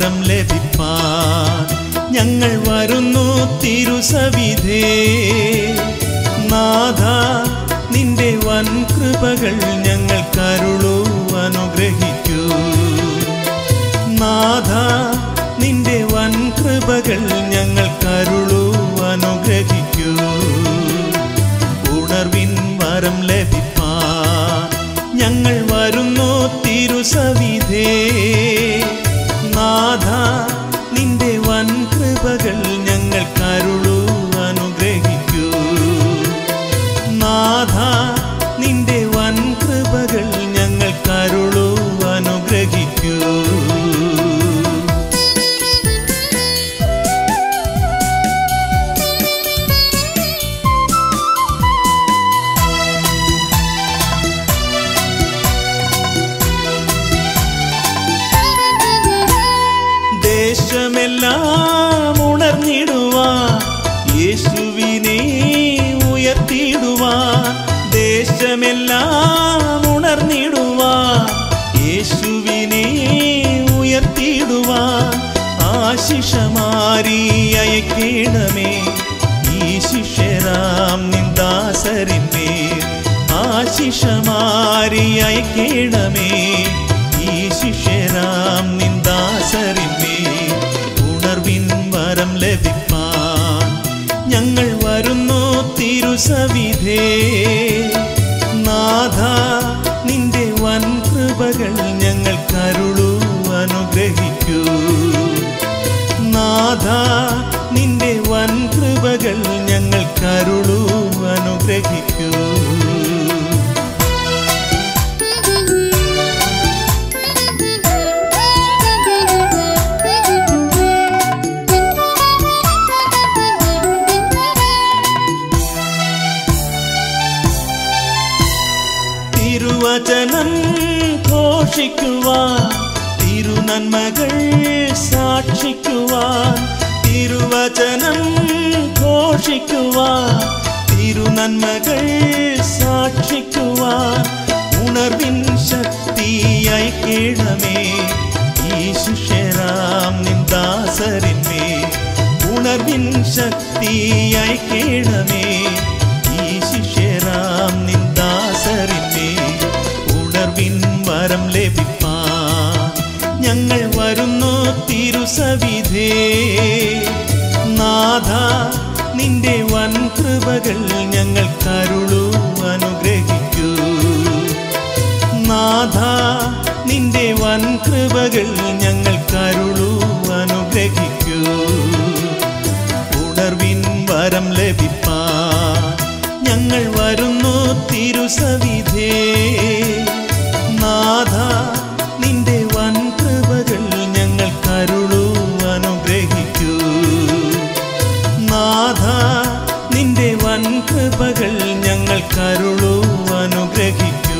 വരം ലഭിപ്പാൻ ഞങ്ങൾ വരുന്നു തിരുസവിധേ നാഥ നിന്റെ വൻ കൃപകൾ ഞങ്ങൾ കരുളൂ അനുഗ്രഹിക്കൂ നാഥ നിന്റെ വൻ കൃപകൾ ഞങ്ങൾ കരുളൂ അനുഗ്രഹിക്കൂ ഉണർവിൻ വരം ലഭിപ്പാൻ ഞങ്ങൾ വരുന്നു തിരുസവിധേ നാഥ നിന്റെ വൻ കൃപകൾ ഞങ്ങൾ കരുളൂ അനുഗ്രഹിക്കൂ നാഥ നിന്റെ വൻ കൃപകൾ ഞങ്ങൾ കരുളൂ അനുഗ്രഹിക്കൂ ദേശമെല്ലാം ഉണർന്നിടുവാൻ യേശുവിനെ ഉയർത്തിടുവാൻ ദേശമെല്ലാം ഉണർന്നിടുവാൻ യേശുവിനെ ഉയർത്തിടുവാൻ ആശിഷമാരി അയക്കേണമേ ഈ ശിഷ്യരാം നിന്ദാസരിന്മേൽ ആശിഷമാരി അയക്കേണമേ ഈ ശിഷ്യരാം നിന്ദാസരിന്മേൽ ഉണർവിൻ വരം ലഭിപ്പാൻ ഞങ്ങൾ വരുന്നു തിരുസവിധേ നാഥ നിന്റെ വൻ കൃപകൾ ഞങ്ങൾ കരുളൂ അനുഗ്രഹിക്കൂ നാഥ നിന്റെ വൻ കൃപകൾ ഞങ്ങൾ കരുളൂ അനുഗ്രഹിക്കൂ തിരുവചനം ഘോഷിക്കുവാൻ തിരുനന്മകൾ സാക്ഷിക്കുവാൻ തിരുവചനം ഘോഷിക്കുവാൻ തിരുനന്മകൾ സാക്ഷിക്കുവാൻ ഉണർവിൻ ശക്തിയായി കേണമേ ഈ ശിഷ്യരാം നിന്ദാസരിന്മേ ഉണർവിൻ ശക്തിയായി കേണമേ ഈ ശിഷ്യരാം നിന്ദാസരിന്മേ ഉണർവിൻ വരം ലഭിപ്പാൻ ഞങ്ങൾ വരുന്നു തിരുസവിധേ നാഥ നിന്റെ വൻ കൃപകൾ ഞങ്ങൾ കരുളൂ അനുഗ്രഹിക്കൂ നാഥ നിന്റെ വൻ കൃപകൾ ഞങ്ങൾ കരുളൂ അനുഗ്രഹിക്കൂ ഉണർവിൻ വരം ലഭിപ്പാ ഞങ്ങൾ വരുന്നു തിരുസവിധേ നാഥ നിന്റെ വൻ കൃപകൾ ഞങ്ങൾ കരുളൂ അനുഗ്രഹിക്കൂ നാഥ നിന്റെ വൻ കൃപകൾ ഞങ്ങൾ കരുളൂ അനുഗ്രഹിക്കൂ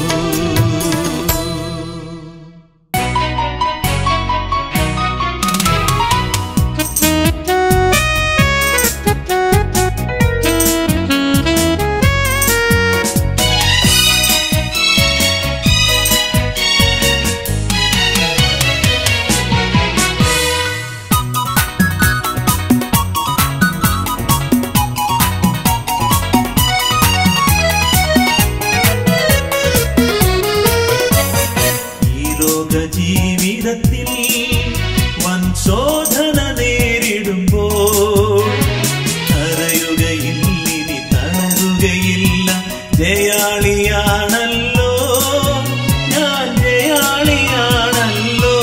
ഈ ലോക ജീവിതത്തിൽ വൻ ശോധന നേരിടുമ്പോൾ കരയുകയില്ലിനി തളരുകയില്ല ജയാളിയാണല്ലോ ഞാൻ ജയാളിയാണല്ലോ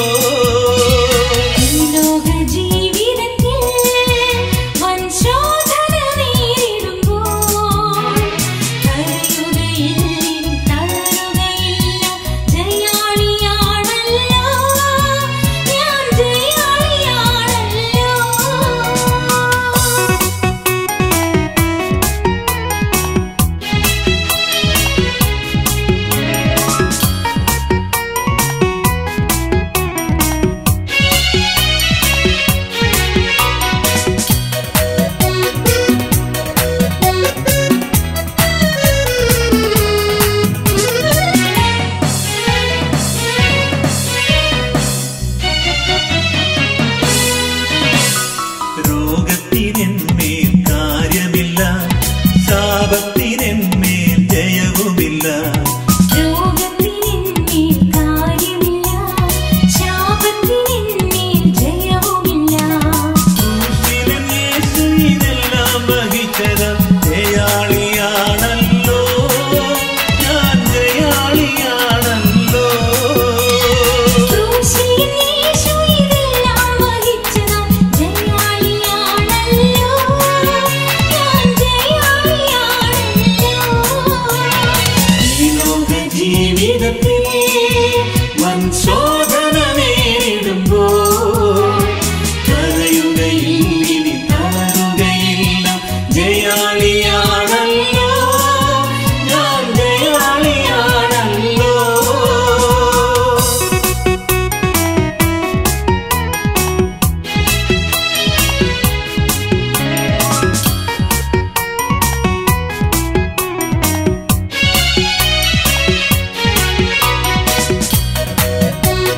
ലോക ജീവിതത്തിൽ വൻശോധന നേരിടുമ്പോൾ കരയുകയില്ല തളരുകയില്ല ജയാളിയാണല്ലോ ജീവിതത്തിൽ വൻ ശോധന നേരിടുമ്പോ കരയുകയില്ല ഇനി തളരുകയില്ല ജയാളിയാണല്ലോ ഞാൻ ജയാളിയാണല്ലോ ും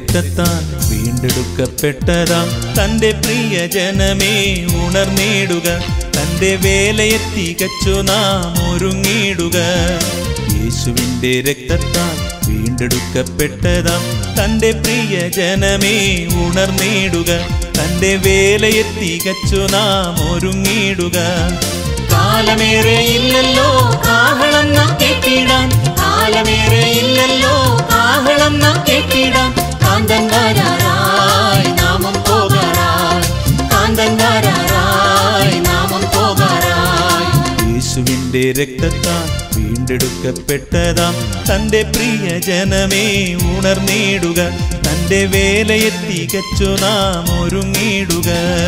രക്തത്താൽ വീണ്ടെടുക്കപ്പെട്ടതാം തന്റെ പ്രിയ ജനമേ ഉണർന്നിടുക തന്റെ വേലയെ തികച്ചു നാം ഒരുങ്ങിടുക യേശുവിന്റെ രക്തത്താൽ വീണ്ടെടുക്കപ്പെട്ടതാം തന്റെ പ്രിയ ജനമേ ഉണർന്നിടുക തന്റെ വേലയെ തികച്ചു നാം ഒരുങ്ങിടുക കാലമേറെ ഇല്ലല്ലോ കാഹളം നാം കേട്ടിടാൻ കാലമേറെ ഇല്ലല്ലോ കാഹളം നാം കേട്ടിടാൻ കാന്തൻ വരാറായി നാമം പോകാറായി കാന്തൻ വരാറായി നാമം പോകാറായി യേശുവിന്റെ രക്തത്താൽ വീണ്ടെടുക്കപ്പെട്ടതാം തന്റെ പ്രിയ ജനമേ ഉണർന്നിടുക തന്റെ വേലയെ തികച്ചു നാം ഒരുങ്ങിടുക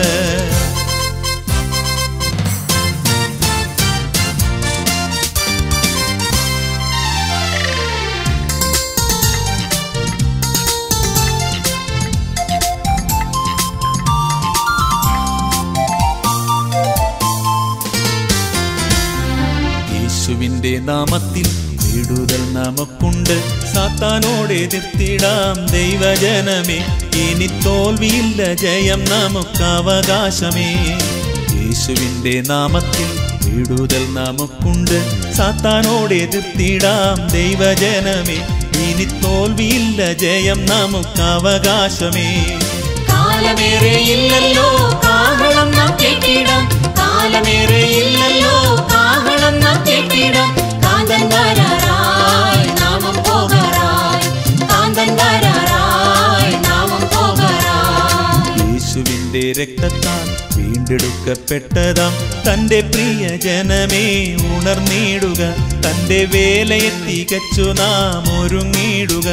യേശുവിന്റെ നാമത്തിൽ വിടുതൽ നമുക്കുണ്ട് സാത്താനോട് എതിർത്തിടാം ദൈവജനമേ ഇനി തോൽവിയില്ല ജയം നമുക്ക് അവകാശമേ യേശുവിന്റെ നാമത്തിൽ വിടുതൽ നമുക്കുണ്ട് സാത്താനോട് എതിർത്തിടാം ദൈവജനമേ ഇനി തോൽവിയില്ല ജയം നമുക്ക് അവകാശമേ കാലമേറെ ഇല്ലല്ലോ കാഹളം നാം കേട്ടിടാം കാലമേറെ ഇല്ലല്ലോ കാഹളം നാം കേട്ടിടാം കാന്തൻ വരാറായി നാമം പോകാറായി കാന്തൻ വരാറായി നാമം പോകാറായി യേശുവിന്റെ രക്തത്താൽ വീണ്ടെടുക്കപ്പെട്ടതാം തന്റെ പ്രിയ ജനമേ ഉണർന്നിടുക തന്റെ വേലയെ തികച്ചു നാം ഒരുങ്ങിടുക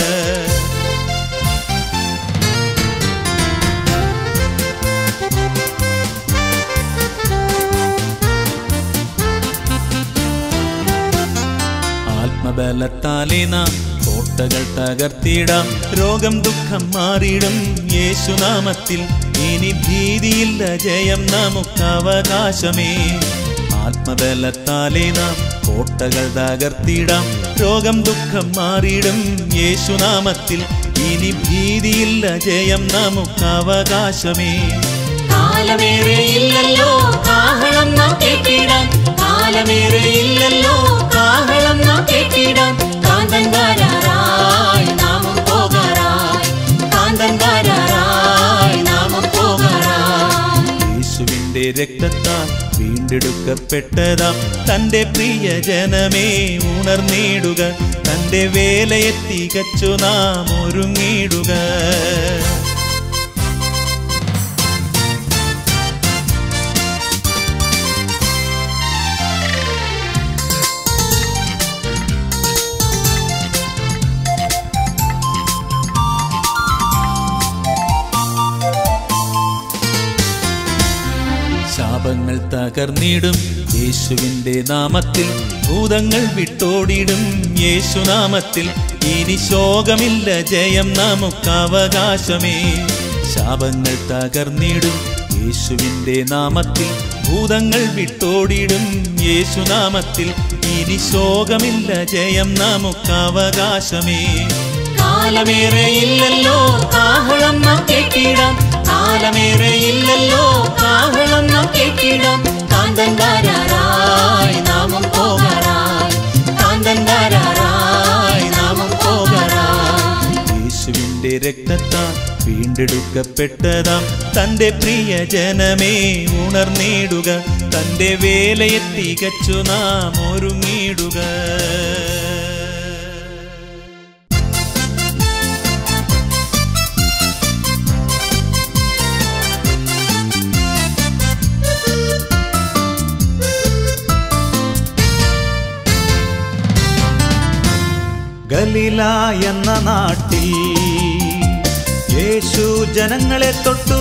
ആത്മബലത്താലെ നാം കോട്ടകൾ തകർത്തിടാം രോഗം ദുഃഖം മാറിയിടും യേശുനാമത്തിൽ ഇനി ഭീതിയില്ല ജയം നമുക്ക് അവകാശമേ ആത്മബലത്താലെ നാം കോട്ടകൾ തകർത്തിടാം രോഗം ദുഃഖം മാറിയിടും യേശുനാമത്തിൽ ഇനി ഭീതിയില്ല ജയം നമുക്ക് അവകാശമേ കാലമേറെ ഇല്ലല്ലോ കാഹളം നാം കേട്ടിടാൻ കാലമേറെ ഇല്ലല്ലോ കാഹളം നാം കേട്ടിടാൻ കാന്തൻ വരാറായി നാമം പോകാറായി കാന്തൻ വരാറായി നാമം പോകാറായി യേശുവിന്റെ രക്തത്താൽ വീണ്ടെടുക്കപ്പെട്ടതാം തന്റെ പ്രിയ ജനമേ ഉണർന്നിടുക തന്റെ വേലയെ തികച്ചു നാം ഒരുങ്ങിടുക ശാപങ്ങൾ തകർന്നിടും യേശുവിന്റെ നാമത്തിൽ ഭൂതങ്ങൾ വിട്ടോടിടും യേശുനാമത്തിൽ ഇനി ശോകമില്ല ജയം നമുക്ക് അവകാശമേ ശാപങ്ങൾ തകർന്നിടും യേശുവിന്റെ നാമത്തിൽ ഭൂതങ്ങൾ വിട്ടോടിടും യേശുനാമത്തിൽ ഇനി ശോകമില്ല ജയം നമുക്ക് അവകാശമേ കാലമേറെ ഇല്ലല്ലോ കാഹളം നാം കേട്ടിടാം കാലമേറെ ഇല്ലല്ലോ കാഹളം നാം കേട്ടിടാം കാന്തൻ വരാറായി നാമം പോകാറായി കാന്തൻ വരാറായി നാമം പോകാറായി യേശുവിന്റെ രക്തത്താൽ വീണ്ടെടുക്കപ്പെട്ടതാം തന്റെ പ്രിയ ജനമേ ഉണർന്നിടുക തന്റെ വേലയെ തികച്ചു നാം ഒരുങ്ങിടുക ഗലീല എന്ന നാട്ടിൽ യേശു ജനങ്ങളെ തൊട്ടു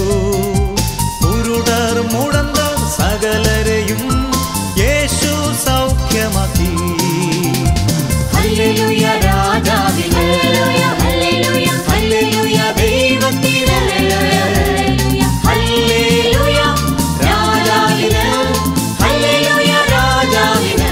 കുരുടർ മുടന്തർ സകലരെയും യേശു സൗഖ്യമാക്കി ഹല്ലേലൂയ രാജാവിന് ഹല്ലേലൂയ ഹല്ലേലൂയ ദൈവത്തിന് ഹല്ലേലൂയ രാജാവിന് ഹല്ലേലൂയ രാജാവിന്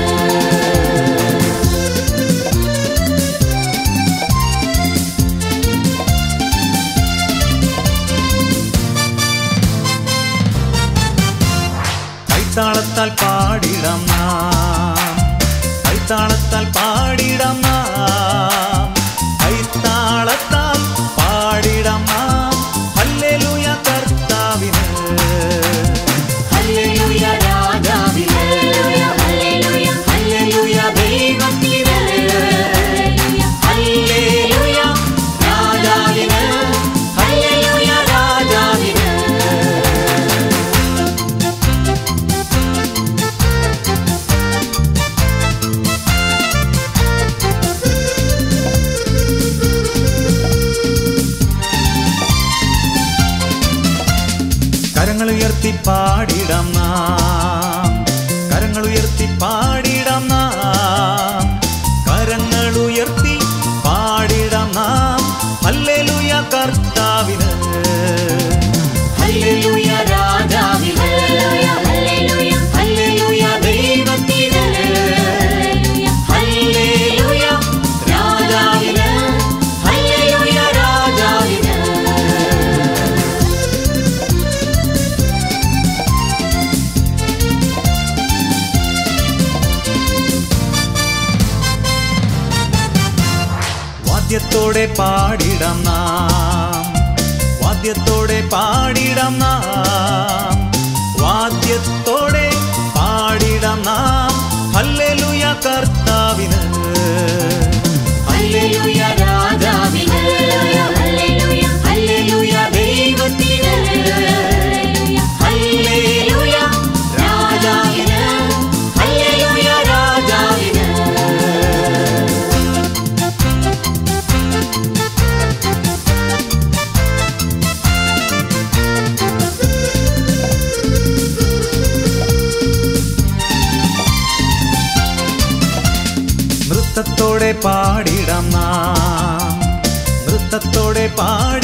കൈത്താളത്താൽ പാടിടാം നാം കൈത്താളത്താൽ പാടിടാം നാം കൈത്താളത്താൽ പാടിടാം നാം ഹല്ലേലൂയ കർത്താവിന് ഹല്ലേലൂയ രാജാവിന് ഹല്ലേലൂയ ഹല്ലേലൂയ ദൈവത്തിന് ഹല്ലേലൂയ രാജാവിന് ഹല്ലേലൂയ രാജാവിന് കരങ്ങൾ ഉയർത്തി പാടിടാം നാം കരങ്ങൾ ഉയർത്തി പാടിടാം നാം കരങ്ങൾ ഉയർത്തി പാടിടാം നാം ഹല്ലേലൂയ കർത്താവിന് ഹല്ലേലൂയ രാജാവിന് ഹല്ലേലൂയ ഹല്ലേലൂയ ദൈവത്തിന് ഹല്ലേലൂയ രാജാവിന് ഹല്ലേലൂയ രാജാവിന് വാദ്യത്തോടെ പാടിടാം നാം വാദ്യത്തോടെ പാടിടാം നാം വാദ്യത്തോടെ പാടിടാം നാം ഹല്ലേലൂയ കർത്താവിന് ഹല്ലേലൂയ രാജാവിന് ഹല്ലേലൂയ ഹല്ലേലൂയ ദൈവത്തിന് ഹല്ലേലൂയ രാജാവിന് ഹല്ലേലൂയ രാജാവിന് നൃത്തത്തോടെ പാടിടാം നാം നൃത്തത്തോടെ പാടി